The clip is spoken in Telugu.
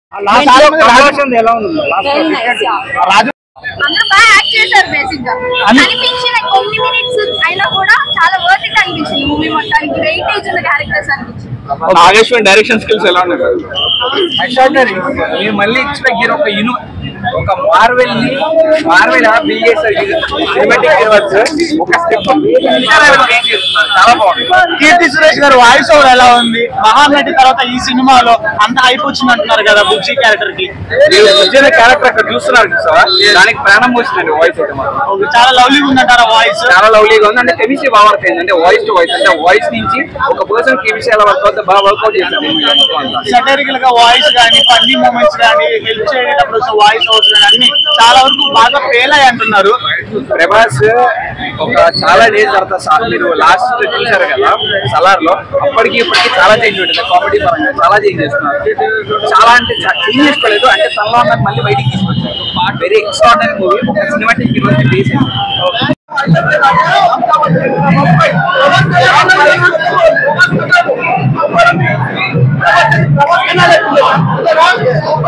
ఎలా ఉంది Very nice, yeah. రాజు అందరూ బాగా యాక్ట్ చేశారు బేసిక్ గా అనిపించిన కొన్ని మినిట్స్ అయినా కూడా చాలా వర్త్ ఇట్ అనిపించింది మూవీ మొత్తానికి వెయిటేజ్ ఉన్న క్యారెక్టర్స్ అనిపించింది నాగేశ్వరి డైరెక్షన్ స్కిల్స్ ఎలా ఉన్నాయి ఎక్స్ట్రాడినరీ మీరు మళ్ళీ ఎక్స్పెక్ట్ చేయరు ఒక ఇను ఒక మార్వెల్ ని మార్వెల్ బిల్ చేస్తారు సినిమాటిక్ యూనివర్స్ ఒక స్టెప్ చాలా బాగుంది కీర్తి సురేష్ గారు వాయిస్ ఓవర్ ఎలా ఉంది మహానటి తర్వాత ఈ సినిమాలో అంత హైప్ వచ్చింది అంటున్నారు కదా బుజ్జి క్యారెక్టర్ కి వచ్చిన క్యారెక్టర్ అక్కడ చూస్తున్నారు చూసావా దానికి ప్రాణం వచ్చిందండి వాయిస్ అయితే మాత్రం ఒక చాలా లవ్లీ ఉందంటారా వాయిస్ చాలా లవ్లీగా ఉంది అంటే కెమిస్ట్రీ బాగా వర్క్ అయింది అంటే వాయిస్ టు వాయిస్ అంటే వాయిస్ నుంచి ఒక పర్సన్ కెమిస్ట్రీ ఎలా వర్క్ అవుతుంది బాగా వర్కౌట్ చేశారు సటరికల్ గా వాయిస్ గానీ ఫన్నీ మూమెంట్స్ గానీ హెల్ప్ చేసేటప్పుడు వాయిస్ ఓవర్స్ గానీ అన్ని చాలా వరకు బాగా ఫెయిల్ అయ్యి అంటున్నారు ప్రభాస్ ఒక చాలా డేస్ తర్వాత సా- మీరు లాస్ట్ చూసారు కదా సలార్ లో అప్పటికి ఇప్పటికి చాలా చేంజ్ ఉంటుంది కామెడీ పరంగా చాలా చేంజ్ చేస్తున్నారు చాలా అంటే చేంజ్ చేసుకోలేదు అంటే తనలో ఉన్నది మళ్ళీ బయటికి తీసుకొచ్చారు వెరీ ఎక్స్ట్రాడనరీ మూవీ ఒక సినిమాటిక్ బేస్ Thank you.